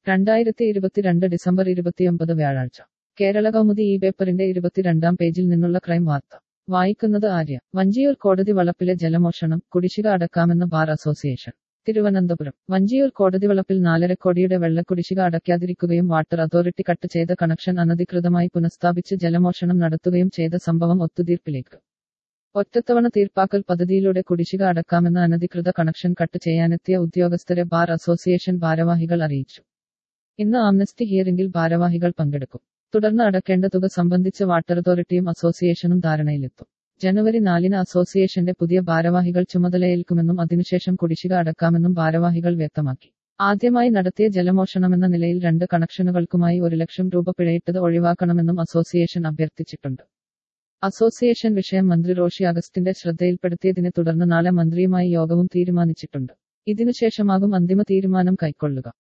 രണ്ടായിരത്തി ഇരുപത്തിരണ്ട് ഡിസംബർ ഇരുപത്തിയൊമ്പത് വ്യാഴാഴ്ച കേരള കൗമുദി ഈ പേപ്പറിന്റെ ഇരുപത്തിരണ്ടാം പേജിൽ നിന്നുള്ള ക്രൈം വാർത്ത വായിക്കുന്നത് ആര്യ വഞ്ചിയൂർ കോടതി വളപ്പിലെ ജലമോഷണം കുടിശ്ശിക അടക്കാമെന്ന് ബാർ അസോസിയേഷൻ തിരുവനന്തപുരം വഞ്ചിയൂർ കോടതി വളപ്പിൽ നാലര കോടിയുടെ വെള്ളക്കുടിശ്ശിക അടയ്ക്കാതിരിക്കുകയും വാട്ടർ അതോറിറ്റി കട്ട് ചെയ്ത കണക്ഷൻ അനധികൃതമായി പുനഃസ്ഥാപിച്ച് ജലമോഷണം നടത്തുകയും ചെയ്ത സംഭവം ഒത്തുതീർപ്പിലേക്ക് ഒറ്റത്തവണ തീർപ്പാക്കൽ പദ്ധതിയിലൂടെ കുടിശ്ശിക അടക്കാമെന്ന അനധികൃത കണക്ഷൻ കട്ട് ചെയ്യാനെത്തിയ ഉദ്യോഗസ്ഥരെ ബാർ അസോസിയേഷൻ ഭാരവാഹികൾ അറിയിച്ചു ഇന്ന് ആംനസ്റ്റി ഹിയറിംഗിൽ ഭാരവാഹികൾ പങ്കെടുക്കും തുടർന്ന് അടക്കേണ്ട തുക സംബന്ധിച്ച് വാട്ടർ അതോറിറ്റിയും അസോസിയേഷനും ധാരണയിലെത്തും ജനുവരി നാലിന് അസോസിയേഷന്റെ പുതിയ ഭാരവാഹികൾ ചുമതലയേൽക്കുമെന്നും അതിനുശേഷം കുടിശ്ശിക അടക്കാമെന്നും ഭാരവാഹികൾ വ്യക്തമാക്കി ആദ്യമായി നടത്തിയ ജലമോഷണമെന്ന നിലയിൽ രണ്ട് കണക്ഷനുകൾക്കുമായി ഒരു ലക്ഷം രൂപ പിഴയിട്ടത് ഒഴിവാക്കണമെന്നും അസോസിയേഷൻ അഭ്യർത്ഥിച്ചിട്ടുണ്ട് അസോസിയേഷൻ വിഷയം മന്ത്രി റോഷി അഗസ്റ്റിന്റെ ശ്രദ്ധയിൽപ്പെടുത്തിയതിനെ തുടർന്ന് നാളെ മന്ത്രിയുമായി യോഗവും തീരുമാനിച്ചിട്ടുണ്ട് ഇതിനുശേഷമാകും അന്തിമ തീരുമാനം കൈക്കൊള്ളുക